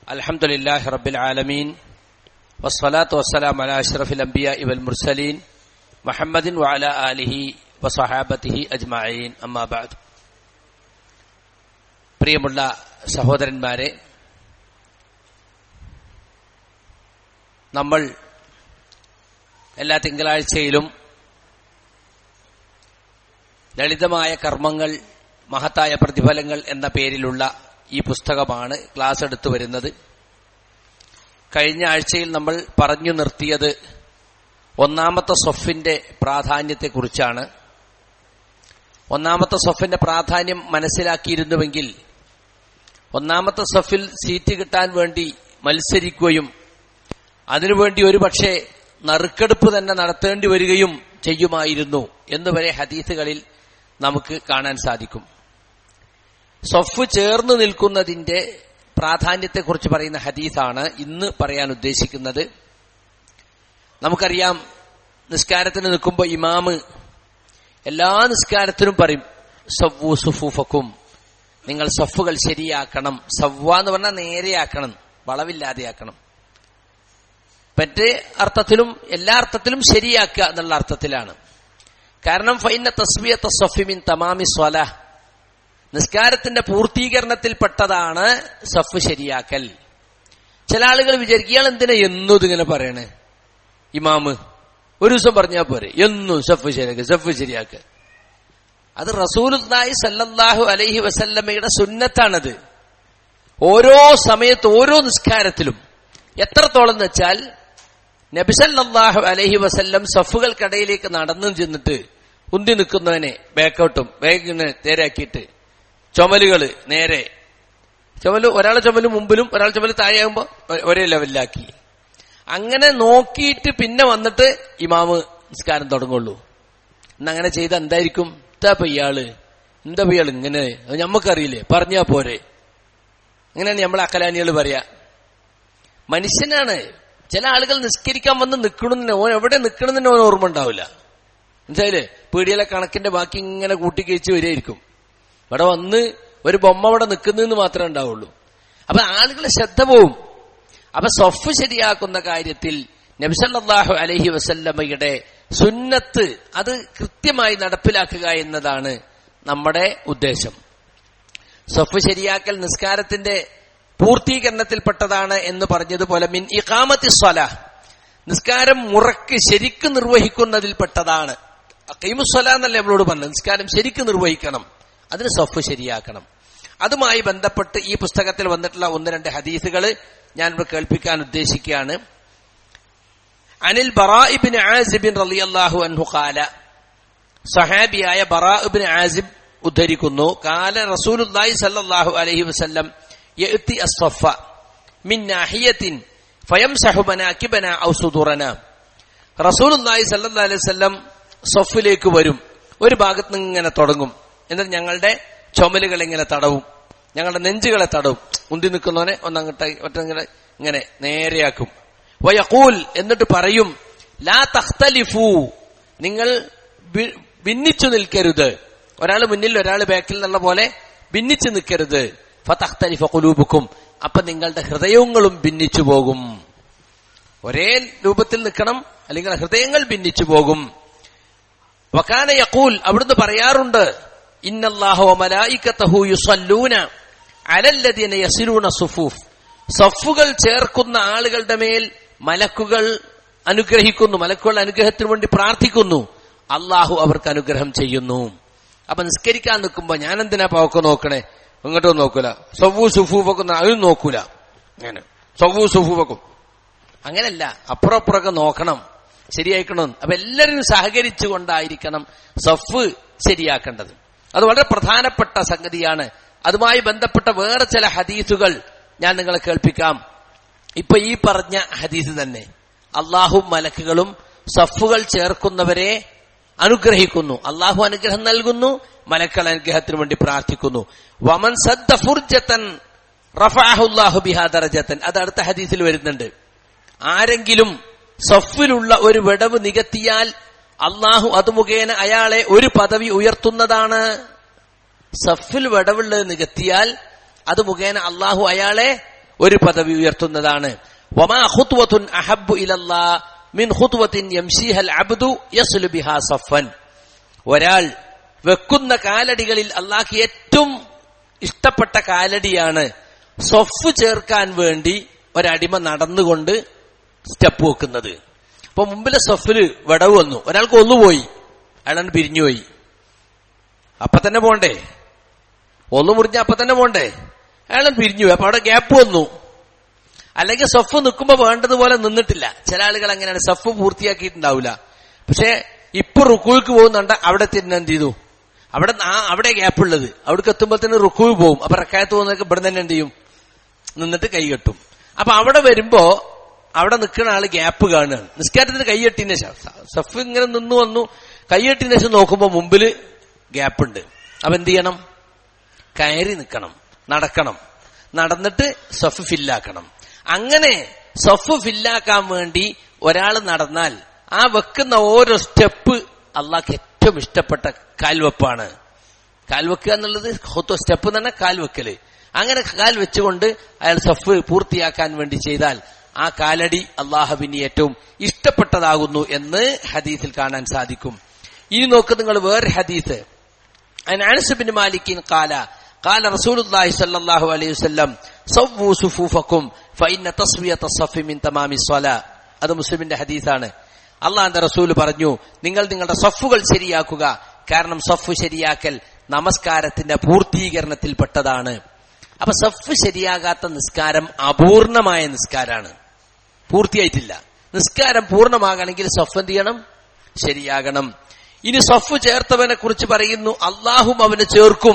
الحمد لله رب العالمين والصلاة والسلام على أشرف الأنبياء والمرسلين محمد وعلى آله وصحابته أجمعين أما بعد പ്രിയമുള്ള സഹോദരന്മാരെ നമ്മൾ എല്ലാ തിങ്കളാഴ്ചയിലും ലളിതമായ കർമ്മങ്ങൾ മഹത്തായ പ്രതിഫലങ്ങൾ എന്ന പേരിലുള്ള ഈ പുസ്തകമാണ് ക്ലാസ് എടുത്തു വരുന്നത് കഴിഞ്ഞ ആഴ്ചയിൽ നമ്മൾ പറഞ്ഞു നിർത്തിയത് ഒന്നാമത്തെ സൊഫിന്റെ പ്രാധാന്യത്തെക്കുറിച്ചാണ് ഒന്നാമത്തെ സൊഫിന്റെ പ്രാധാന്യം മനസ്സിലാക്കിയിരുന്നുവെങ്കിൽ ഒന്നാമത്തെ സഫിൽ സീറ്റ് കിട്ടാൻ വേണ്ടി മത്സരിക്കുകയും അതിനുവേണ്ടി ഒരുപക്ഷെ നറുക്കെടുപ്പ് തന്നെ നടത്തേണ്ടി വരികയും ചെയ്യുമായിരുന്നു എന്നുവരെ ഹദീസുകളിൽ നമുക്ക് കാണാൻ സാധിക്കും സൊഫ് ചേർന്ന് നിൽക്കുന്നതിന്റെ പ്രാധാന്യത്തെക്കുറിച്ച് പറയുന്ന ഹദീസാണ് ഇന്ന് പറയാൻ ഉദ്ദേശിക്കുന്നത് നമുക്കറിയാം നിസ്കാരത്തിന് നിൽക്കുമ്പോൾ ഇമാമ് എല്ലാ നിസ്കാരത്തിനും പറയും സവ്വു സുഫൂഫക്കും നിങ്ങൾ സഫുകൾ ശരിയാക്കണം സവ്വ എന്ന് പറഞ്ഞാൽ നേരെയാക്കണം വളവില്ലാതെയാക്കണം മറ്റ് അർത്ഥത്തിലും എല്ലാ അർത്ഥത്തിലും ശരിയാക്കുക എന്നുള്ള അർത്ഥത്തിലാണ് കാരണം ഫൈന തസ്വിയത്ത സഫിമിൻ തമാമി സ്വല നിസ്കാരത്തിന്റെ പൂർത്തീകരണത്തിൽപ്പെട്ടതാണ് സഫ് ശരിയാക്കൽ ചില ആളുകൾ വിചാരിക്കും ഇയാൾ എന്തിനാ എന്നും ഇതിങ്ങനെ പറയണേ ഇമാമ് ഒരു ദിവസം പറഞ്ഞാൽ പോരെ എന്നും സഫ് ശരിയാക്കുക സഫ് ശരിയാക്കുക അത് റസൂലുല്ലാഹി സല്ലല്ലാഹു അലൈഹി വസല്ലമയുടെ സുന്നത്താണത് ഓരോ സമയത്ത് ഓരോ നിസ്കാരത്തിലും എത്രത്തോളം എന്ന് വെച്ചാൽ നബിസല്ലാഹു അലൈഹി വസല്ലം സഫുകൾക്കിടയിലേക്ക് നടന്നു ചെന്നിട്ട് ഉന്തി നിൽക്കുന്നവനെ ബാക്കൗട്ടും വേഗിനെ നേരെയാക്കിയിട്ട് ചുമലുകള് നേരെ ചുമല് ഒരാളെ ചുമല് മുമ്പിലും ഒരാൾ ചുമല് താഴെയാകുമ്പോ ഒരേ ലെവലിലാക്കി അങ്ങനെ നോക്കിയിട്ട് പിന്നെ വന്നിട്ട് ഇമാമ് നിസ്കാരം തുടങ്ങുള്ളൂ എന്നങ്ങനെ ചെയ്ത എന്തായിരിക്കും എന്താ ഇയാള് എന്താ ഇയാൾ ഇങ്ങനെ ഞമ്മക്കറിയില്ലേ പറഞ്ഞാ പോരെ അങ്ങനെയാണ് നമ്മൾ അക്കലാനികൾ പറയാ മനുഷ്യനാണ് ചില ആളുകൾ നിസ്കരിക്കാൻ വന്ന് നിൽക്കണമെന്ന് ഓൻ എവിടെ നിൽക്കണമെന്ന് ഓൻ ഓർമ്മ ഉണ്ടാവില്ല മനസ്സിലായില്ലേ പീടിയിലെ കണക്കിന്റെ ബാക്കി ഇങ്ങനെ കൂട്ടിക്കഴിച്ച് വരികയായിരിക്കും ഇവിടെ വന്ന് ഒരു ബൊമ്മ അവിടെ നിൽക്കുന്നതെന്ന് മാത്രമേ ഉണ്ടാവുള്ളൂ അപ്പൊ ആളുകളെ ശ്രദ്ധ പോവും അപ്പൊ സൊഫ് ശരിയാക്കുന്ന കാര്യത്തിൽ നബ്സല്ലാഹു അലഹി വസല്ലമ്മയുടെ സുന്നത്ത് അത് കൃത്യമായി നടപ്പിലാക്കുക എന്നതാണ് നമ്മുടെ ഉദ്ദേശം സൊഫ് ശരിയാക്കൽ നിസ്കാരത്തിന്റെ പൂർത്തീകരണത്തിൽപ്പെട്ടതാണ് എന്ന് പറഞ്ഞതുപോലെ മിൻ ഇഖാമത്തി സ്വല നിസ്കാരം മുറക്ക് ശരിക്ക് നിർവഹിക്കുന്നതിൽപ്പെട്ടതാണ് കൈമുസ്വല എന്നല്ലേ നമ്മളോട് പറഞ്ഞത് നിസ്കാരം ശരിക്ക് നിർവഹിക്കണം അതിന് സൊഫ് ശരിയാക്കണം അതുമായി ബന്ധപ്പെട്ട് ഈ പുസ്തകത്തിൽ വന്നിട്ടുള്ള ഒന്ന് രണ്ട് ഹദീസുകൾ ഞാൻ ഇവിടെ കേൾപ്പിക്കാൻ ഉദ്ദേശിക്കുകയാണ് അനിൽ ബറാഇബിൻ ആസിബിൻ റളിയല്ലാഹു അൻഹു ഖാല സഹാബിയായ ബറാഇബിൻ ആസിബ് ഉദ്ധരിക്കുന്നു കാല റസൂലുള്ളാഹി സല്ലല്ലാഹു അലൈഹി വസല്ലം യഅതി അസ്സഫ മിൻ നാഹിയത്തിൻ ഫയംസഹു മനാകിബന ഔ സുദുറന റസൂലുള്ളാഹി സല്ലല്ലാഹു അലൈഹി വസല്ലം സഫിലേക്ക് വരും ഒരു ഭാഗത്ത് നിന്ന് ഇങ്ങനെ തുടങ്ങും എന്നിട്ട് ഞങ്ങളുടെ ചുമലുകൾ ഇങ്ങനെ തടവും ഞങ്ങളുടെ നെഞ്ചുകളെ തടവും ഉന്തി നിൽക്കുന്നവനെ ഒന്നങ്ങോട്ട് ഒറ്റങ്ങനെ ഇങ്ങനെ നേരെയാക്കും വയക്കൂൽ എന്നിട്ട് പറയും ലാ തഖ്തലിഫു നിങ്ങൾ ഭിന്നിച്ചു നിൽക്കരുത് ഒരാൾ മുന്നിൽ ഒരാൾ ബാക്കിൽ എന്നുള്ള പോലെ ഭിന്നിച്ചു നിൽക്കരുത് ഫതഖ്തലിഫ ഖുലൂബുക്കും അപ്പൊ നിങ്ങളുടെ ഹൃദയങ്ങളും ഭിന്നിച്ചു പോകും ഒരേ രൂപത്തിൽ നിൽക്കണം അല്ലെങ്കിൽ ഹൃദയങ്ങൾ ഭിന്നിച്ചു പോകും വക്കാന യക്കൂൽ അവിടുന്ന് പറയാറുണ്ട് ഇന്നല്ലാഹു മലായിക്കത്തഹു യുസല്ലൂന അലല്ലദീന യസിലൂന സുഫൂഫ് സഫുകൾ ചേർക്കുന്ന ആളുകളുടെ മേൽ മലക്കുകൾ അനുഗ്രഹിക്കുന്നു മലക്കുകൾ അനുഗ്രഹത്തിന് വേണ്ടി പ്രാർത്ഥിക്കുന്നു അള്ളാഹു അവർക്ക് അനുഗ്രഹം ചെയ്യുന്നു അപ്പൊ നിസ്കരിക്കാൻ നിൽക്കുമ്പോ ഞാൻ എന്തിനാ പോക്കെ നോക്കണേ ഇങ്ങോട്ടും നോക്കൂല സവ്വു സുഫൂഫൊക്കെ അതും നോക്കൂല അങ്ങനെ സവ്വു സുഫൂഫൊക്കെ അങ്ങനല്ല അപ്പുറം അപ്പുറമൊക്കെ നോക്കണം ശരിയായിക്കണം അപ്പൊ എല്ലാവരും സഹകരിച്ചു കൊണ്ടായിരിക്കണം സഫ് ശരിയാക്കേണ്ടത് അത് വളരെ പ്രധാനപ്പെട്ട സംഗതിയാണ് അതുമായി ബന്ധപ്പെട്ട വേറെ ചില ഹദീസുകൾ ഞാൻ നിങ്ങളെ കേൾപ്പിക്കാം ഇപ്പൊ ഈ പറഞ്ഞ ഹദീസ് തന്നെ അള്ളാഹും മലക്കുകളും സഫുകൾ ചേർക്കുന്നവരെ അനുഗ്രഹിക്കുന്നു അള്ളാഹു അനുഗ്രഹം നൽകുന്നു മലക്കൾ അനുഗ്രഹത്തിന് വേണ്ടി പ്രാർത്ഥിക്കുന്നു വമൻ സദ്ദ ഫുർജത്തൻ റഫാഹുല്ലാഹു ബിഹാദറജത്തൻ അത് അടുത്ത ഹദീസിൽ വരുന്നുണ്ട് ആരെങ്കിലും സഫിലുള്ള ഒരു വിടവ് നികത്തിയാൽ അള്ളാഹു അത് മുഖേന അയാളെ ഒരു പദവി ഉയർത്തുന്നതാണ് സഫിൽ വിടവുള്ളത് നികത്തിയാൽ അത് മുഖേന അള്ളാഹു അയാളെ ഒരു പദവി ഉയർത്തുന്നതാണ് വമാ ഖുത്വത്തുൻ അഹബ്ബു ഇലല്ലാ മിൻ ഖുത്വത്തിൻ യംശീഹൽ അബ്ദു യസ്ലു ബിഹാ സഫൻ ഒരാൾ വെക്കുന്ന കാലടികളിൽ അള്ളാഹ്ക്ക് ഏറ്റവും ഇഷ്ടപ്പെട്ട കാലടിയാണ് സൊഫ് ചേർക്കാൻ വേണ്ടി ഒരടിമ നടന്നുകൊണ്ട് സ്റ്റെപ്പ് വെക്കുന്നത് അപ്പൊ മുമ്പിലെ സൊഫില് വിടവ് വന്നു ഒരാൾക്ക് ഒന്നുപോയി അയാളാണ് പിരിഞ്ഞുപോയി അപ്പൊ തന്നെ പോണ്ടേ ഒന്ന് മുറിഞ്ഞ അപ്പൊ തന്നെ പോണ്ടേ അയാളും പിരിഞ്ഞു അപ്പൊ അവിടെ ഗ്യാപ്പ് വന്നു അല്ലെങ്കിൽ സഫ് നിൽക്കുമ്പോ വേണ്ടതുപോലെ നിന്നിട്ടില്ല ചില ആളുകൾ അങ്ങനെയാണ് സഫ് പൂർത്തിയാക്കിയിട്ടുണ്ടാവില്ല പക്ഷെ ഇപ്പൊ റുക്കുവിക്ക് പോകുന്നുണ്ട് അവിടെ തന്നെ എന്ത് ചെയ്തു അവിടെ ആ അവിടെ ഗ്യാപ്പ് ഉള്ളത് അവിടേക്ക് എത്തുമ്പോൾ തന്നെ റുക്കുവ് പോകും അപ്പൊ റക്കായത്ത് പോകുന്നതൊക്കെ ഇവിടെ തന്നെ എന്ത് ചെയ്യും നിന്നിട്ട് കൈ കെട്ടും അപ്പൊ അവിടെ വരുമ്പോ അവിടെ നിൽക്കുന്ന ആള് ഗ്യാപ്പ് കാണുകയാണ് നിസ്കാരത്തിന് കൈയെട്ടിന് ശേഷം സഫ് ഇങ്ങനെ നിന്നു വന്നു കൈയെട്ടിന് ശേഷം നോക്കുമ്പോ മുമ്പില് ഗ്യാപ്പ് ഉണ്ട് അപ്പൊ എന്ത് ചെയ്യണം കയറി നിൽക്കണം നടക്കണം നടന്നിട്ട് സഫ് ഫില്ലാക്കണം അങ്ങനെ സഫ് ഫില്ലാക്കാൻ വേണ്ടി ഒരാൾ നടന്നാൽ ആ വെക്കുന്ന ഓരോ സ്റ്റെപ്പ് അള്ളാഹ്ക്ക് ഏറ്റവും ഇഷ്ടപ്പെട്ട കാൽവെപ്പാണ് കാൽവെക്കുക എന്നുള്ളത് ഹൊത്തോ സ്റ്റെപ്പ് തന്നെ കാൽവെക്കല് അങ്ങനെ കാൽ വെച്ചുകൊണ്ട് അയാൾ സഫ് പൂർത്തിയാക്കാൻ വേണ്ടി ചെയ്താൽ ആ കാലടി അള്ളാഹുവിന് ഏറ്റവും ഇഷ്ടപ്പെട്ടതാകുന്നു എന്ന് ഹദീസിൽ കാണാൻ സാധിക്കും ഇനി നോക്ക് നിങ്ങൾ വേറെ ഹദീസ് عن انس بن مالك قال قال رسول الله صلى الله عليه وسلم صووا صفوفكم فإن تصفية الصف من تمام الصلاة അത് മുസ്ലിമിന്റെ ഹദീസാണ് അള്ളാന്റെ റസൂൽ പറഞ്ഞു നിങ്ങൾ നിങ്ങളുടെ സഫുകൾ ശരിയാക്കുക കാരണം സഫ് ശരിയാക്കൽ നമസ്കാരത്തിന്റെ പൂർത്തീകരണത്തിൽപ്പെട്ടതാണ് അപ്പൊ സഫ് ശരിയാകാത്ത നിസ്കാരം അപൂർണമായ നിസ്കാരാണ് പൂർത്തിയായിട്ടില്ല നിസ്കാരം പൂർണ്ണമാകണമെങ്കിൽ സഫ് എന്ത് ചെയ്യണം ശരിയാകണം ഇനി സഫ് ചേർത്തവനെ കുറിച്ച് പറയുന്നു അള്ളാഹും അവന് ചേർക്കും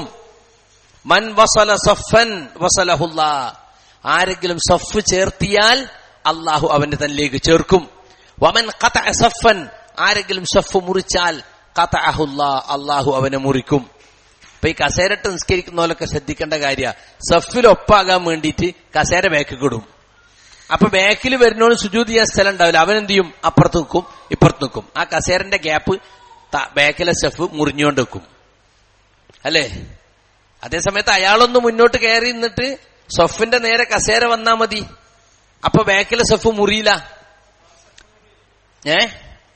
മൻ വസല സഫൻ വസലഹുല്ല ആരെങ്കിലും സഫ് ചേർത്തിയാൽ അള്ളാഹു അവന്റെ തന്നിലേക്ക് ചേർക്കും വമൻ കഥ സഫൻ ആരെങ്കിലും സഫ് മുറിച്ചാൽ കഥ അഹുല്ല അള്ളാഹു അവനെ മുറിക്കും ഇപ്പൊ ഈ കസേരട്ട് നിസ്കരിക്കുന്നവരൊക്കെ ശ്രദ്ധിക്കേണ്ട കാര്യ സഫിൽ ഒപ്പാകാൻ വേണ്ടിയിട്ട് കസേര ബാക്ക് കിടും അപ്പൊ ബാക്കിൽ വരുന്നോട് സുജൂത് ചെയ്യാൻ സ്ഥലം ഉണ്ടാവില്ല അവൻ എന്ത് ചെയ്യും അപ്പുറത്ത് നിൽക്കും ഇപ്പുറത്ത് നിൽക്കും ആ കസേരന്റെ ഗ്യാപ്പ് ബാക്കിലെ സ്റ്റെഫ് മുറിഞ്ഞുകൊണ്ട് വെക്കും അല്ലേ അതേസമയത്ത് അയാളൊന്ന് മുന്നോട്ട് കയറി നിന്നിട്ട് സഫിന്റെ നേരെ കസേര വന്നാ മതി അപ്പൊ ബാക്കിലെ സഫ് മുറിയില്ല ഏ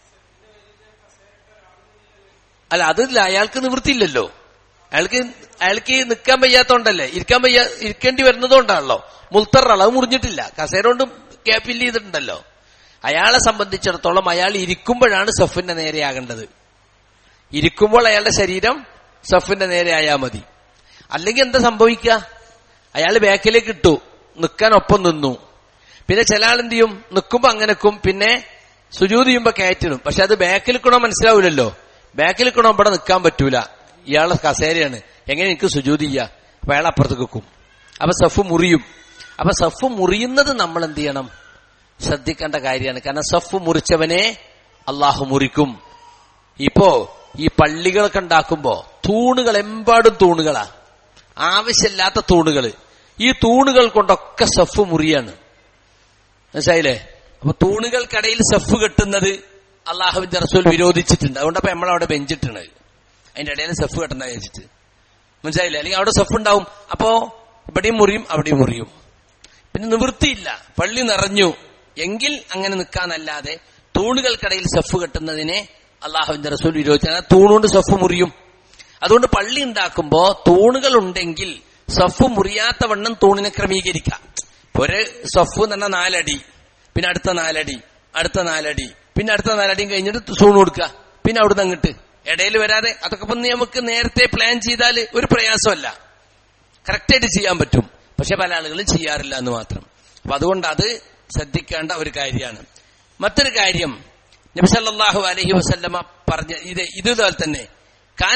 അല്ല അതില്ല അയാൾക്ക് നിവൃത്തിയില്ലല്ലോ അയാൾക്ക് അയാൾക്ക് നിൽക്കാൻ വയ്യാത്തോണ്ടല്ലേ ഇരിക്കാൻ വയ്യ ഇരിക്കേണ്ടി വരുന്നതുകൊണ്ടാണല്ലോ മുൽത്തറാണ് അത് മുറിഞ്ഞിട്ടില്ല കസേര കൊണ്ട് ഫില്ല് ചെയ്തിട്ടുണ്ടല്ലോ അയാളെ സംബന്ധിച്ചിടത്തോളം അയാൾ ഇരിക്കുമ്പോഴാണ് സഫിന്റെ നേരെയാകേണ്ടത് ഇരിക്കുമ്പോൾ അയാളുടെ ശരീരം സഫിന്റെ നേരെ ആയാൽ മതി അല്ലെങ്കിൽ എന്താ സംഭവിക്കുക അയാൾ ബാക്കിലേക്ക് ഇട്ടു നിൽക്കാൻ ഒപ്പം നിന്നു പിന്നെ ചില ആൾ എന്ത് ചെയ്യും നിൽക്കുമ്പോ അങ്ങനെക്കും പിന്നെ സുജൂത് ചെയ്യുമ്പോ കയറ്റിടും പക്ഷെ അത് ബാക്കിൽ നിൽക്കണോ മനസ്സിലാവില്ലല്ലോ ബാക്കിൽ നിൽക്കണോ ഇവിടെ നിൽക്കാൻ പറ്റൂല ഇയാളെ കസേരയാണ് എങ്ങനെ എനിക്ക് സുജൂത് ചെയ്യുക അപ്പൊ അയാൾ അപ്പുറത്ത് വെക്കും അപ്പൊ സഫ് മുറിയും അപ്പൊ സഫ് മുറിയുന്നത് നമ്മൾ എന്ത് ചെയ്യണം ശ്രദ്ധിക്കേണ്ട കാര്യമാണ് കാരണം സഫ് മുറിച്ചവനെ അള്ളാഹു മുറിക്കും ഇപ്പോ ഈ പള്ളികളൊക്കെ ഉണ്ടാക്കുമ്പോ തൂണുകൾ എമ്പാടും തൂണുകളാ ആവശ്യമില്ലാത്ത തൂണുകള് ഈ തൂണുകൾ കൊണ്ടൊക്കെ സഫ് മുറിയാണ് മനസ്സിലായില്ലേ അപ്പൊ തൂണുകൾക്കിടയിൽ സഫ് കെട്ടുന്നത് അള്ളാഹുവിന്റെ റസൂൽ വിരോധിച്ചിട്ടുണ്ട് അതുകൊണ്ടപ്പോ നമ്മളവിടെ ബെഞ്ചിട്ടാണ് അതിന്റെ ഇടയിൽ സഫ് കെട്ടണ്ട വെച്ചിട്ട് മനസ്സിലായില്ലേ അല്ലെങ്കിൽ അവിടെ സഫ് ഉണ്ടാവും അപ്പോ ഇവിടെയും മുറിയും അവിടെയും മുറിയും പിന്നെ നിവൃത്തിയില്ല പള്ളി നിറഞ്ഞു എങ്കിൽ അങ്ങനെ നിൽക്കാന്നല്ലാതെ തൂണുകൾക്കിടയിൽ സഫ് കെട്ടുന്നതിനെ അള്ളാഹുവിന്റെ റസൂൽ വിരോധിച്ചാൽ തൂണുകൊണ്ട് സഫ് മുറിയും അതുകൊണ്ട് പള്ളി ഉണ്ടാക്കുമ്പോ തൂണുകൾ ഉണ്ടെങ്കിൽ സഫ് മുറിയാത്ത വണ്ണം തൂണിനെ ക്രമീകരിക്കാം ഒരു സഫ് എന്ന് പറഞ്ഞാൽ നാലടി പിന്നെ അടുത്ത നാലടി അടുത്ത നാലടി പിന്നെ അടുത്ത നാലടിയും കഴിഞ്ഞിട്ട് തൂണ് കൊടുക്കുക പിന്നെ അവിടുന്ന് അങ്ങോട്ട് ഇടയിൽ വരാതെ അതൊക്കെ ഇപ്പൊ നമുക്ക് നേരത്തെ പ്ലാൻ ചെയ്താൽ ഒരു പ്രയാസമല്ല കറക്റ്റായിട്ട് ചെയ്യാൻ പറ്റും പക്ഷെ പല ആളുകളും ചെയ്യാറില്ല എന്ന് മാത്രം അപ്പൊ അതുകൊണ്ട് അത് ശ്രദ്ധിക്കേണ്ട ഒരു കാര്യമാണ് മറ്റൊരു കാര്യം നബിസല്ലാഹു അലഹി വസല്ലമ പറഞ്ഞ ഇത് ഇതുപോലെ തന്നെ കാന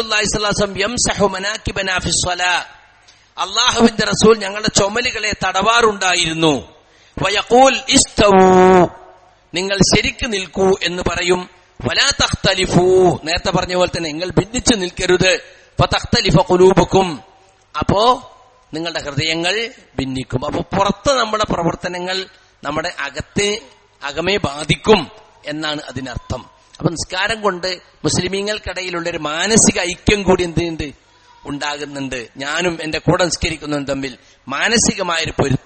റസൂൽ അള്ളാഹുവിന്റെ റസൂൽ ഞങ്ങളുടെ ചുമലുകളെ തടവാറുണ്ടായിരുന്നു വയക്കൂൽ ഇസ്തവൂ നിങ്ങൾ ശരിക്ക് നിൽക്കൂ എന്ന് പറയും വലാ തഖ്തലിഫൂ നേരത്തെ പറഞ്ഞ പോലെ തന്നെ നിങ്ങൾ ഭിന്നിച്ചു നിൽക്കരുത് ഫതഖ്തലിഫ ഖുലൂബുക്കും അപ്പോ നിങ്ങളുടെ ഹൃദയങ്ങൾ ഭിന്നിക്കും അപ്പൊ പുറത്ത് നമ്മുടെ പ്രവർത്തനങ്ങൾ നമ്മുടെ അകത്തെ അകമേ ബാധിക്കും എന്നാണ് അതിനർത്ഥം അപ്പൊ നിസ്കാരം കൊണ്ട് മുസ്ലിമീങ്ങൾക്കിടയിലുള്ള ഒരു മാനസിക ഐക്യം കൂടി എന്തുണ്ട് ഉണ്ടാകുന്നുണ്ട് ഞാനും എന്റെ കൂടെ നിസ്കരിക്കുന്നതും തമ്മിൽ മാനസികമായൊരു പൊരുത്തം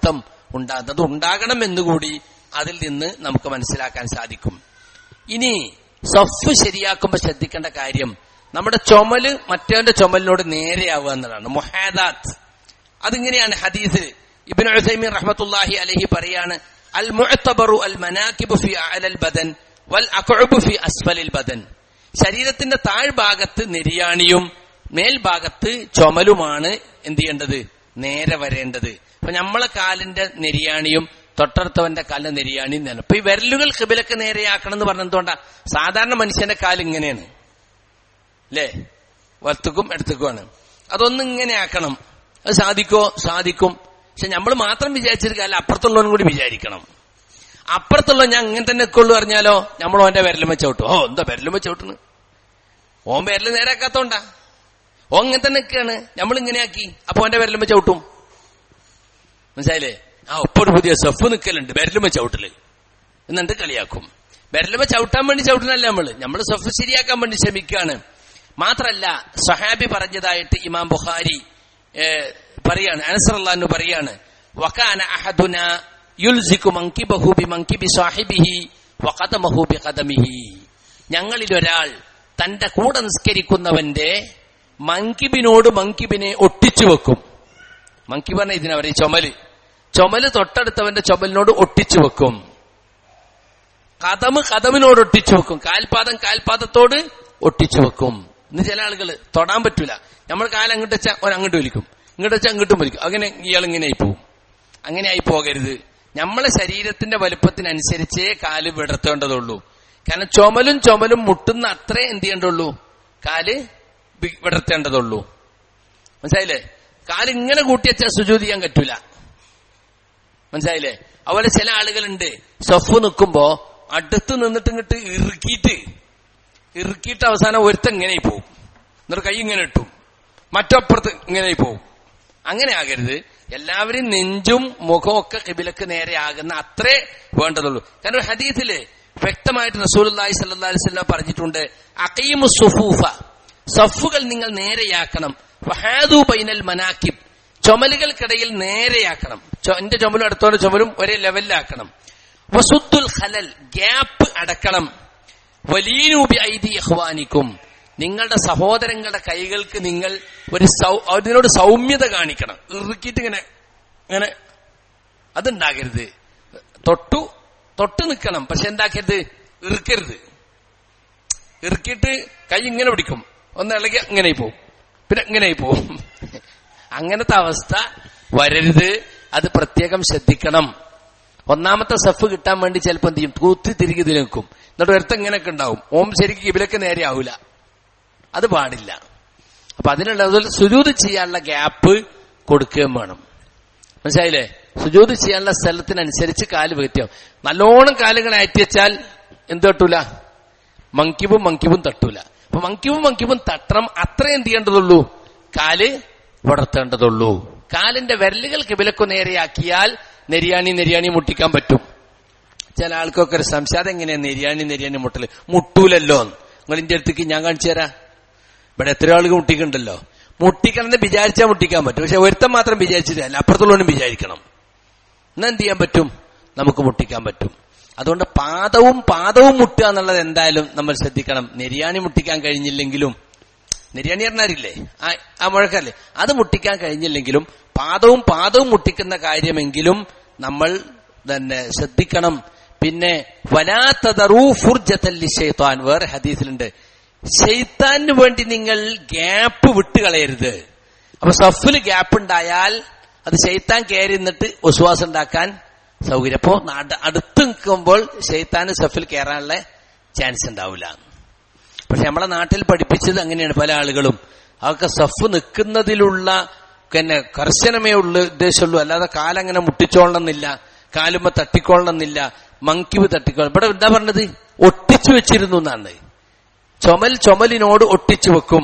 ഉണ്ടാകുന്നത് ഉണ്ടാകണം എന്നുകൂടി അതിൽ നിന്ന് നമുക്ക് മനസ്സിലാക്കാൻ സാധിക്കും ഇനി സഫ് ശരിയാക്കുമ്പോൾ ശ്രദ്ധിക്കേണ്ട കാര്യം നമ്മുടെ ചുമല് മറ്റവന്റെ ചുമലിനോട് നേരെയാവുക എന്നതാണ് മൊഹാദാത്ത് അതിങ്ങനെയാണ് ഹദീസ് ഇബിൻ ഉസൈമീൻ റഹ്മത്തുല്ലാഹി അലഹി പറയാണ് അൽ മുഅത്തബറു അൽ മനാക്കിബു ഫി അലൽ ബദൻ വൽ അഖഉബു ഫി അസ്ഫലിൽ ബദൻ ശരീരത്തിന്റെ താഴ്ഭാഗത്ത് നെരിയാണിയും മേൽഭാഗത്ത് ചുമലുമാണ് എന്ത് ചെയ്യേണ്ടത് നേരെ വരേണ്ടത് അപ്പൊ നമ്മളെ കാലിന്റെ നെരിയാണിയും തൊട്ടടുത്തവന്റെ കാലിന്റെ നെരിയാണിയും തന്നെ അപ്പൊ ഈ വിരലുകൾ കിബിലക്ക് നേരെയാക്കണം എന്ന് പറഞ്ഞ എന്തുകൊണ്ടാ സാധാരണ മനുഷ്യന്റെ കാല് ഇങ്ങനെയാണ് അല്ലേ വലത്തുക്കും ഇടത്തുക്കുമാണ് അതൊന്നും ഇങ്ങനെ ആക്കണം അത് സാധിക്കോ സാധിക്കും പക്ഷെ നമ്മൾ മാത്രം വിചാരിച്ചിട്ട് കാലം അപ്പുറത്തുള്ളവനും കൂടി വിചാരിക്കണം അപ്പുറത്തുള്ള ഞാൻ ഇങ്ങനെ തന്നെ നിൽക്കുള്ളൂ പറഞ്ഞാലോ നമ്മൾ ഓന്റെ വിരലുമ ചവിട്ടും ഓ എന്താ വിരലുമ ചവിട്ടുന്നു ഓൻ വിരല് നേരാക്കാത്തോണ്ടാ ഓ ഇങ്ങനെ തന്നെ നിൽക്കുകയാണ് നമ്മൾ ഇങ്ങനെ ആക്കി അപ്പൊ ഓന്റെ വിരലുമ ചവിട്ടും മനസ്സിലായില്ലേ ആ ഒപ്പോട് പുതിയ സെഫ് നിൽക്കലുണ്ട് വിരലുമ ചവിട്ടല് എന്നുണ്ട് കളിയാക്കും വിരലുമ ചവിട്ടാൻ വേണ്ടി ചവിട്ടുന്നല്ല നമ്മള് നമ്മൾ സെഫ് ശരിയാക്കാൻ വേണ്ടി ശ്രമിക്കുകയാണ് മാത്രല്ല സഹാബി പറഞ്ഞതായിട്ട് ഇമാം ബുഖാരി പറയാണ് അനസറല്ലാന്ന് പറയാണ് വക്കാന അഹദുന യുൽസിക്കു മങ്കിബഹു ബി മങ്കിബി സാഹിബിഹി വഖദമഹു ബി ഖദമിഹി ഞങ്ങളിൽ ഒരാൾ തന്റെ കൂടെ നിസ്കരിക്കുന്നവന്റെ മങ്കിബിനോട് മങ്കിബിനെ ഒട്ടിച്ചു വെക്കും മങ്കി പറഞ്ഞ ഇതിനാ പറയും ചുമല് ചുമല് തൊട്ടടുത്തവന്റെ ചുമലിനോട് ഒട്ടിച്ചു വെക്കും കഥമ് കഥമിനോട് ഒട്ടിച്ചു വെക്കും കാൽപാദം കാൽപാദത്തോട് ഒട്ടിച്ചു വെക്കും ഇന്ന് ചില ആളുകൾ തൊടാൻ പറ്റൂല നമ്മൾ കാലം അങ്ങോട്ട് വെച്ചാൽ അവൻ അങ്ങോട്ട് വലിക്കും ഇങ്ങോട്ട് വെച്ചാൽ അങ്ങോട്ടും വലിക്കും അങ്ങനെ ഇയാൾ ഇങ്ങനെ ആയി പോവും അങ്ങനെ ആയി പോകരുത് നമ്മളെ ശരീരത്തിന്റെ വലുപ്പത്തിനനുസരിച്ചേ കാല് വിടർത്തേണ്ടതുള്ളൂ കാരണം ചുമലും ചുമലും മുട്ടുന്ന അത്രേ എന്ത് ചെയ്യേണ്ടുള്ളൂ കാല് വിടർത്തേണ്ടതുള്ളൂ മനസ്സിലായില്ലേ കാല് ഇങ്ങനെ കൂട്ടി വെച്ചാൽ സുജൂതി ചെയ്യാൻ പറ്റൂല മനസ്സിലായില്ലേ അതുപോലെ ചില ആളുകളുണ്ട് സൊഫ് നിൽക്കുമ്പോ അടുത്ത് നിന്നിട്ട് ഇങ്ങോട്ട് ഇറുക്കിയിട്ട് ഇറുക്കിയിട്ട് അവസാനം ഒരുത്തൻ ഇങ്ങനെ പോവും എന്നിട്ട് കൈ ഇങ്ങനെ ഇട്ടും മറ്റപ്പുറത്ത് ഇങ്ങനെ പോവും അങ്ങനെ ആകരുത് എല്ലാവരും നെഞ്ചും മുഖവും ഒക്കെ കിബിലക്ക് നേരെ ആകുന്ന അത്രേ വേണ്ടതുള്ളൂ കാരണം ഹദീസില് വ്യക്തമായിട്ട് റസൂലി സല്ലാ അലിസ്ലാം പറഞ്ഞിട്ടുണ്ട് അക്കീമു സുഫൂഫ സഫുകൾ നിങ്ങൾ നേരെയാക്കണം വഹാദു ബൈനൽ മനാക്കിബ് ചുമലുകൾക്കിടയിൽ നേരെയാക്കണം എന്റെ ചുമലും അടുത്തോടെ ചുമലും ഒരേ ലെവലിലാക്കണം വസുദ്ദുൽ ഖലൽ ഗ്യാപ്പ് അടക്കണം വലിയനൂപി ഐദി അഹ്വാനിക്കും നിങ്ങളുടെ സഹോദരങ്ങളുടെ കൈകൾക്ക് നിങ്ങൾ ഒരു സൗ അതിനോട് സൗമ്യത കാണിക്കണം ഇറുക്കിയിട്ട് ഇങ്ങനെ ഇങ്ങനെ അതുണ്ടാകരുത് തൊട്ടു തൊട്ട് നിൽക്കണം പക്ഷെ എന്താക്കരുത് ഇറുക്കരുത് ഇറുക്കിയിട്ട് കൈ ഇങ്ങനെ പിടിക്കും ഒന്ന് ഇളകി ഇങ്ങനെ പോവും പിന്നെ ഇങ്ങനെ പോവും അങ്ങനത്തെ അവസ്ഥ വരരുത് അത് പ്രത്യേകം ശ്രദ്ധിക്കണം ഒന്നാമത്തെ സഫ് കിട്ടാൻ വേണ്ടി ചിലപ്പോൾ എന്ത് ചെയ്യും കൂത്തി തിരികെ ഇതിൽ നിൽക്കും എന്നിട്ട് ഒരുത്തം ഇങ്ങനെയൊക്കെ ഉണ്ടാവും ഓം ശരിക്കും ഇവരൊക്കെ നേരെ ആവൂല അത് പാടില്ല അപ്പൊ അതിനുള്ള സുജൂത് ചെയ്യാനുള്ള ഗ്യാപ്പ് കൊടുക്കുകയും വേണം മനസ്സിലായില്ലേ സുജൂത് ചെയ്യാനുള്ള സ്ഥലത്തിനനുസരിച്ച് കാല് വ്യക്തിയാവും നല്ലോണം കാലുകൾ അയറ്റി വെച്ചാൽ എന്ത് തട്ടൂല മങ്കിബും മങ്കിബും തട്ടൂല അപ്പൊ മങ്കിബും മങ്കിബും തട്ടണം അത്ര എന്ത് ചെയ്യേണ്ടതുള്ളൂ കാല് വളർത്തേണ്ടതുള്ളൂ കാലിന്റെ വിരലുകൾ കിബിലക്കു നേരെയാക്കിയാൽ നെരിയാണി നെരിയാണി മുട്ടിക്കാൻ പറ്റും ചില ആൾക്കൊക്കെ ഒരു സംശയം അതെങ്ങനെയാ നെരിയാണി നെരിയാണി മുട്ടല് മുട്ടൂലല്ലോ നിങ്ങൾ ഇന്റെ അടുത്തേക്ക് ഞാൻ കാണിച്ചു തരാം ഇവിടെ എത്ര ആളുകൾ മുട്ടിക്കുണ്ടല്ലോ മുട്ടിക്കണമെന്ന് വിചാരിച്ചാൽ മുട്ടിക്കാൻ പറ്റും പക്ഷെ ഒരുത്തം മാത്രം വിചാരിച്ചിട്ടില്ല അപ്പുറത്തുള്ളവനും വിചാരിക്കണം എന്നാ എന്ത് ചെയ്യാൻ പറ്റും നമുക്ക് മുട്ടിക്കാൻ പറ്റും അതുകൊണ്ട് പാദവും പാദവും മുട്ടുക എന്നുള്ളത് എന്തായാലും നമ്മൾ ശ്രദ്ധിക്കണം നെരിയാണി മുട്ടിക്കാൻ കഴിഞ്ഞില്ലെങ്കിലും നെരിയാണി പറഞ്ഞാരില്ലേ ആ ആ മുഴക്കല്ലേ അത് മുട്ടിക്കാൻ കഴിഞ്ഞില്ലെങ്കിലും പാദവും പാദവും മുട്ടിക്കുന്ന കാര്യമെങ്കിലും നമ്മൾ തന്നെ ശ്രദ്ധിക്കണം പിന്നെ വലാത്തതറൂ ഫുർജത്തല്ലി ഷെയ്ത്താൻ വേറെ ഹദീസിലുണ്ട് ഷെയ്ത്താന് വേണ്ടി നിങ്ങൾ ഗ്യാപ്പ് വിട്ടുകളയരുത് അപ്പൊ സഫിൽ ഗ്യാപ്പ് ഉണ്ടായാൽ അത് ഷെയ്ത്താൻ കയറി നിന്നിട്ട് വിശ്വാസം ഉണ്ടാക്കാൻ സൗകര്യം അപ്പോ അടുത്ത് നിൽക്കുമ്പോൾ ഷെയ്ത്താന് സഫിൽ കയറാനുള്ള ചാൻസ് ഉണ്ടാവില്ല പക്ഷെ നമ്മളെ നാട്ടിൽ പഠിപ്പിച്ചത് അങ്ങനെയാണ് പല ആളുകളും അതൊക്കെ സഫ് നിൽക്കുന്നതിലുള്ള പിന്നെ കർശനമേ ഉള്ള ഉദ്ദേശമുള്ളൂ അല്ലാതെ കാലങ്ങനെ മുട്ടിച്ചോളണമെന്നില്ല കാലുമ്പോ തട്ടിക്കൊള്ളണമെന്നില്ല മങ്കിവ് തട്ടിക്കോളണം ഇവിടെ എന്താ പറഞ്ഞത് ഒട്ടിച്ചു വെച്ചിരുന്നു എന്നാണ് ചുമൽ ചുമലിനോട് ഒട്ടിച്ചു വെക്കും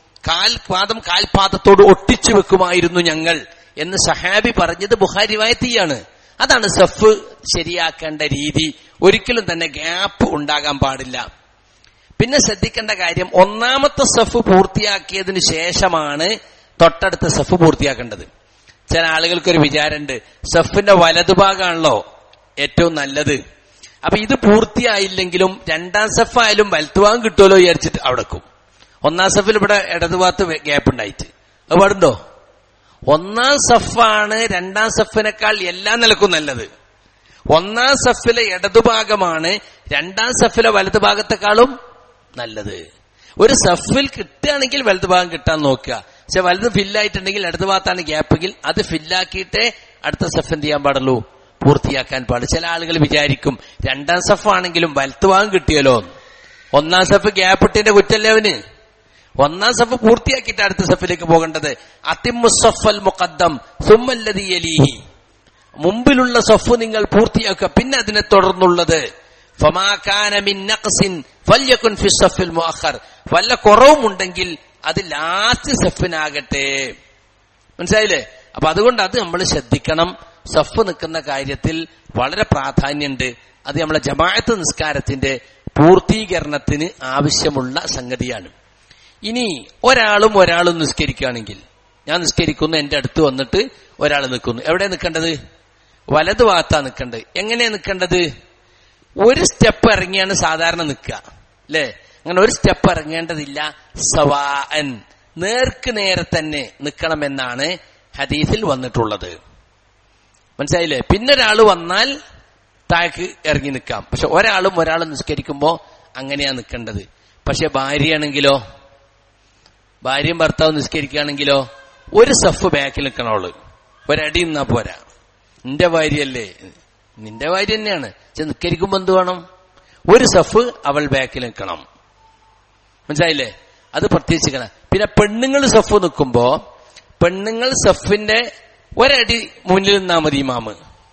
കാൽപാദം കാൽപാദത്തോട് ഒട്ടിച്ചു വെക്കുമായിരുന്നു ഞങ്ങൾ എന്ന് സഹാബി പറഞ്ഞത് ബുഹാരി വായത്തിയാണ് അതാണ് സഫ് ശരിയാക്കേണ്ട രീതി ഒരിക്കലും തന്നെ ഗ്യാപ്പ് ഉണ്ടാകാൻ പാടില്ല പിന്നെ ശ്രദ്ധിക്കേണ്ട കാര്യം ഒന്നാമത്തെ സഫ് പൂർത്തിയാക്കിയതിനു ശേഷമാണ് തൊട്ടടുത്ത സഫ് പൂർത്തിയാക്കേണ്ടത് ചില ആളുകൾക്കൊരു വിചാരമുണ്ട് സഫിന്റെ വലതുഭാഗമാണല്ലോ ഏറ്റവും നല്ലത് അപ്പൊ ഇത് പൂർത്തിയായില്ലെങ്കിലും രണ്ടാം സഫ് ആയാലും വലത്തുഭാഗം കിട്ടുമല്ലോ വിചാരിച്ചിട്ട് അവിടെ വെക്കും ഒന്നാം സഫിൽ ഇവിടെ ഇടതുഭാഗത്ത് ഗ്യാപ്പ് ഉണ്ടായിട്ട് അത് പാടുണ്ടോ ഒന്നാം സഫാണ് രണ്ടാം സഫിനേക്കാൾ എല്ലാ നിലക്കും നല്ലത് ഒന്നാം സഫിലെ ഇടതുഭാഗമാണ് രണ്ടാം സഫിലെ വലതുഭാഗത്തെക്കാളും നല്ലത് ഒരു സഫിൽ കിട്ടുകയാണെങ്കിൽ വലതുഭാഗം കിട്ടാൻ നോക്കുക പക്ഷെ വലത് ഫില്ലായിട്ടുണ്ടെങ്കിൽ ഇടതു ഭാഗത്താണ് ഗ്യാപ്പെങ്കിൽ അത് ഫില്ലാക്കിയിട്ടേ അടുത്ത സഫ് എന്ത് ചെയ്യാൻ പാടുള്ളൂ പൂർത്തിയാക്കാൻ പാടുള്ളൂ ചില ആളുകൾ വിചാരിക്കും രണ്ടാം സഫ് ആണെങ്കിലും വലത്തുഭാഗം കിട്ടിയല്ലോ ഒന്നാം സഫ് ഗ്യാപ്പ് ഇട്ടിന്റെ കുറ്റല്ലേ അവന് ഒന്നാം സഫ് പൂർത്തിയാക്കിയിട്ട് അടുത്ത സഫിലേക്ക് പോകേണ്ടത് അതിമുസഫൽ മുഖദ്ദം സുമ്മല്ലതി യലീഹി മുമ്പിലുള്ള സഫ് നിങ്ങൾ പൂർത്തിയാക്കുക പിന്നെ അതിനെ തുടർന്നുള്ളത് വല്ല കുറവുമുണ്ടെങ്കിൽ അത് ലാസ്റ്റ് സഫിനാകട്ടെ മനസ്സിലായില്ലേ അപ്പൊ അതുകൊണ്ട് അത് നമ്മൾ ശ്രദ്ധിക്കണം സഫ് നിൽക്കുന്ന കാര്യത്തിൽ വളരെ പ്രാധാന്യമുണ്ട് അത് നമ്മളെ ജമാഅത്ത് നിസ്കാരത്തിന്റെ പൂർത്തീകരണത്തിന് ആവശ്യമുള്ള സംഗതിയാണ് ഇനി ഒരാളും ഒരാളും നിസ്കരിക്കുകയാണെങ്കിൽ ഞാൻ നിസ്കരിക്കുന്നു എന്റെ അടുത്ത് വന്നിട്ട് ഒരാൾ നിൽക്കുന്നു എവിടെ നിൽക്കേണ്ടത് വലതു ഭാഗത്താ നിൽക്കേണ്ടത് എങ്ങനെയാ നിൽക്കേണ്ടത് ഒരു സ്റ്റെപ്പ് ഇറങ്ങിയാണ് സാധാരണ നിൽക്കുക അല്ലേ അങ്ങനെ ഒരു സ്റ്റെപ്പ് ഇറങ്ങേണ്ടതില്ല സവാൻ നേർക്ക് നേരെ തന്നെ നിൽക്കണമെന്നാണ് ഹദീസിൽ വന്നിട്ടുള്ളത് മനസ്സിലായില്ലേ പിന്നെ ഒരാൾ വന്നാൽ താഴേക്ക് ഇറങ്ങി നിൽക്കാം പക്ഷെ ഒരാളും ഒരാളും നിസ്കരിക്കുമ്പോ അങ്ങനെയാ നിൽക്കേണ്ടത് പക്ഷെ ഭാര്യയാണെങ്കിലോ ഭാര്യയും ഭർത്താവും നിസ്കരിക്കുകയാണെങ്കിലോ ഒരു സഫ് ബാക്കിൽ നിൽക്കണോള് ഒരടി നിന്നാ പോരാ നിന്റെ ഭാര്യയല്ലേ നിന്റെ ഭാര്യ തന്നെയാണ് പക്ഷെ നിസ്കരിക്കുമ്പോ എന്ത് വേണം ഒരു സഫ് അവൾ ബാക്കിൽ നിൽക്കണം മനസ്സിലായില്ലേ അത് പ്രത്യേകിച്ചിരിക്കണം പിന്നെ പെണ്ണുങ്ങൾ സഫ് നിൽക്കുമ്പോ പെണ്ണുങ്ങൾ സഫിന്റെ ഒരടി മുന്നിൽ നിന്നാ മതി ഇമാമ്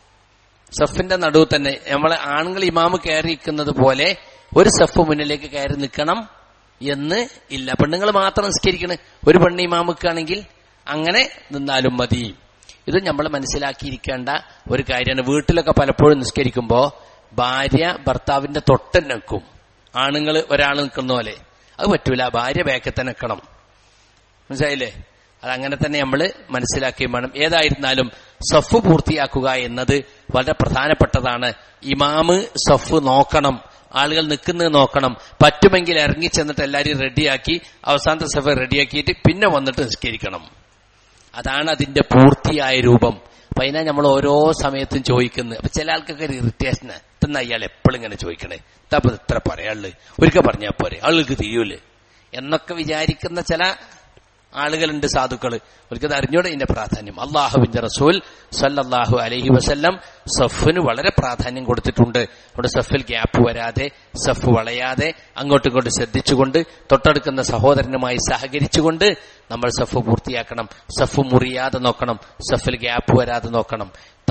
സഫിന്റെ നടുവ് തന്നെ നമ്മളെ ആണുങ്ങൾ ഇമാമ് കയറിയിരിക്കുന്നത് പോലെ ഒരു സഫ് മുന്നിലേക്ക് കയറി നിൽക്കണം എന്ന് ഇല്ല പെണ്ണുങ്ങൾ മാത്രം നിസ്കരിക്കണ് ഒരു പെണ്ണ് ഇമാമുക്കാണെങ്കിൽ അങ്ങനെ നിന്നാലും മതി ഇത് നമ്മൾ മനസ്സിലാക്കിയിരിക്കേണ്ട ഒരു കാര്യമാണ് വീട്ടിലൊക്കെ പലപ്പോഴും നിസ്കരിക്കുമ്പോ ഭാര്യ ഭർത്താവിന്റെ തൊട്ട് നിൽക്കും ആണുങ്ങൾ ഒരാൾ നിൽക്കുന്ന പോലെ അത് പറ്റൂല ഭാര്യ ബാക്കിൽ തന്നെ നിൽക്കണം മനസ്സിലായില്ലേ അതങ്ങനെ തന്നെ നമ്മൾ മനസ്സിലാക്കുകയും വേണം ഏതായിരുന്നാലും സഫ് പൂർത്തിയാക്കുക എന്നത് വളരെ പ്രധാനപ്പെട്ടതാണ് ഇമാമ് സഫ് നോക്കണം ആളുകൾ നിൽക്കുന്നത് നോക്കണം പറ്റുമെങ്കിൽ ഇറങ്ങി ചെന്നിട്ട് എല്ലാവരും റെഡിയാക്കി അവസാനത്തെ സഫ് റെഡിയാക്കിയിട്ട് പിന്നെ വന്നിട്ട് നിസ്കരിക്കണം അതാണ് അതിന്റെ പൂർത്തിയായ രൂപം അപ്പൊ അതിനാ നമ്മൾ ഓരോ സമയത്തും ചോദിക്കുന്നത് അപ്പൊ ചില ആൾക്കൊക്കെ ഒരു ഇറിറ്റേഷന് ഇതെന്നാ അയാൾ എപ്പോഴും ഇങ്ങനെ ചോദിക്കണേ ഇതപ്പൊ ഇത്ര പറയാനുള്ളത് ഒരിക്കൽ പറഞ്ഞാൽ പോരെ ആളുകൾക്ക് തിരിയൂലേ എന്നൊക്കെ വിചാരിക്കുന്ന ചില ആളുകളുണ്ട് സാധുക്കള് അവർക്കത് അറിഞ്ഞൂടെ ഇതിന്റെ പ്രാധാന്യം അള്ളാഹുവിന്റെ റസൂൽ സല്ലല്ലാഹു അലൈഹി വസല്ലം സഫിന് വളരെ പ്രാധാന്യം കൊടുത്തിട്ടുണ്ട് അവിടെ സഫിൽ ഗ്യാപ്പ് വരാതെ സഫ് വളയാതെ അങ്ങോട്ടും ഇങ്ങോട്ടും ശ്രദ്ധിച്ചുകൊണ്ട് തൊട്ടടുക്കുന്ന സഹോദരനുമായി സഹകരിച്ചുകൊണ്ട് നമ്മൾ സഫ് പൂർത്തിയാക്കണം സഫ് മുറിയാതെ നോക്കണം സഫിൽ ഗ്യാപ്പ് വരാതെ നോക്കണം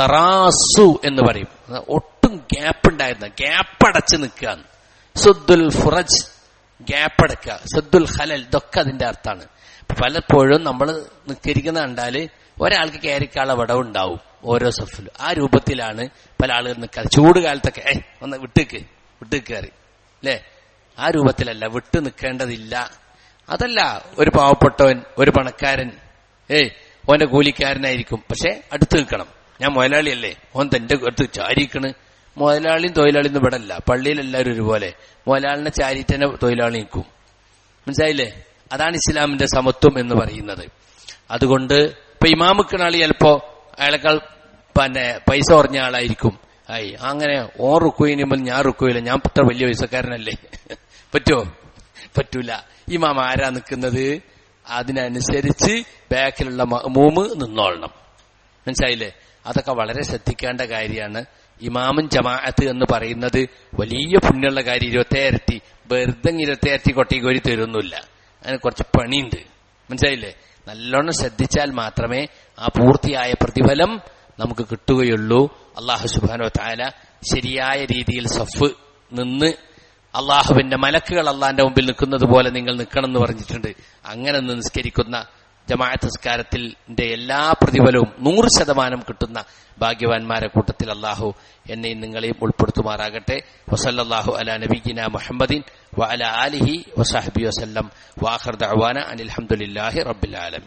തറാസു എന്ന് പറയും ഒട്ടും ഗ്യാപ്പ് ഉണ്ടായിരുന്ന ഗ്യാപ്പ് അടച്ചു നിൽക്കുക സുദ്ദുൽ ഫുറജ് ഗ്യാപ്പ് അടക്കുക സുദ്ദുൽ ഹലൽ ഇതൊക്കെ അതിന്റെ അർത്ഥമാണ് പലപ്പോഴും നമ്മൾ നിസ്കരിക്കുന്ന കണ്ടാല് ഒരാൾക്ക് കയറിക്കാള വിടവുണ്ടാവും ഓരോ സഫിലും ആ രൂപത്തിലാണ് പല ആളുകൾ നിൽക്കാറ് ചൂട് കാലത്തൊക്കെ ഏ ഒന്ന് വിട്ടേക്ക് വിട്ടേക്ക് കയറി അല്ലേ ആ രൂപത്തിലല്ല വിട്ടു നിൽക്കേണ്ടതില്ല അതല്ല ഒരു പാവപ്പെട്ടവൻ ഒരു പണക്കാരൻ ഏയ് ഓന്റെ കൂലിക്കാരനായിരിക്കും പക്ഷെ അടുത്ത് നിൽക്കണം ഞാൻ മുതലാളിയല്ലേ ഓൻ തന്റെ അടുത്ത് ചാരിക്കണ് മുതലാളിയും തൊഴിലാളിയും ഇവിടെ അല്ല പള്ളിയിൽ എല്ലാവരും ഒരുപോലെ മുതലാളിനെ ചാരിറ്റനെ തൊഴിലാളി നിൽക്കും മനസ്സിലായില്ലേ അതാണ് ഇസ്ലാമിന്റെ സമത്വം എന്ന് പറയുന്നത് അതുകൊണ്ട് ഇപ്പൊ ഇമാമുക്കണ ആള് ചിലപ്പോ അയാളെക്കാൾ പിന്നെ പൈസ കുറഞ്ഞ ആളായിരിക്കും ആയി അങ്ങനെ ഓ റുക്കുവിനുമ്പോൾ ഞാൻ റുക്കുവില്ല ഞാൻ ഇത്ര വലിയ പൈസക്കാരനല്ലേ പറ്റുമോ പറ്റൂല ഇമാം ആരാ നിൽക്കുന്നത് അതിനനുസരിച്ച് ബാക്കിലുള്ള മൂമ് നിന്നോളണം മനസ്സിലായില്ലേ അതൊക്കെ വളരെ ശ്രദ്ധിക്കേണ്ട കാര്യമാണ് ഇമാമും ജമാഅത്ത് എന്ന് പറയുന്നത് വലിയ പുണ്യമുള്ള കാര്യം ഇരുപത്തേരട്ടി വെറുതെ ഇരുപത്തേരട്ടി കൊട്ടിക്കോരി തരുന്നില്ല അതിന് കുറച്ച് പണിയുണ്ട് മനസ്സിലായില്ലേ നല്ലോണം ശ്രദ്ധിച്ചാൽ മാത്രമേ ആ പൂർത്തിയായ പ്രതിഫലം നമുക്ക് കിട്ടുകയുള്ളൂ അള്ളാഹു സുബാനോ താല ശരിയായ രീതിയിൽ സഫ് നിന്ന് അള്ളാഹുവിന്റെ മലക്കുകൾ അള്ളാന്റെ മുമ്പിൽ നിൽക്കുന്നത് പോലെ നിങ്ങൾ നിൽക്കണം എന്ന് പറഞ്ഞിട്ടുണ്ട് അങ്ങനെ ഒന്ന് നിസ്കരിക്കുന്ന ജമാഅത്ത് നിസ്കാരത്തിന്റെ എല്ലാ പ്രതിഫലവും നൂറ് ശതമാനം കിട്ടുന്ന ഭാഗ്യവാന്മാരെ കൂട്ടത്തിൽ അള്ളാഹു എന്നെയും നിങ്ങളെയും ഉൾപ്പെടുത്തുമാറാകട്ടെ വസല്ലാഹു അല നബീന മുഹമ്മദീൻ വഅല ആലിഹി വസാഹബി വസല്ലം വാഹർ ദഅവാന അനിൽ ഹംദുലില്ലാഹി റബ്ബിൽ ആലമീൻ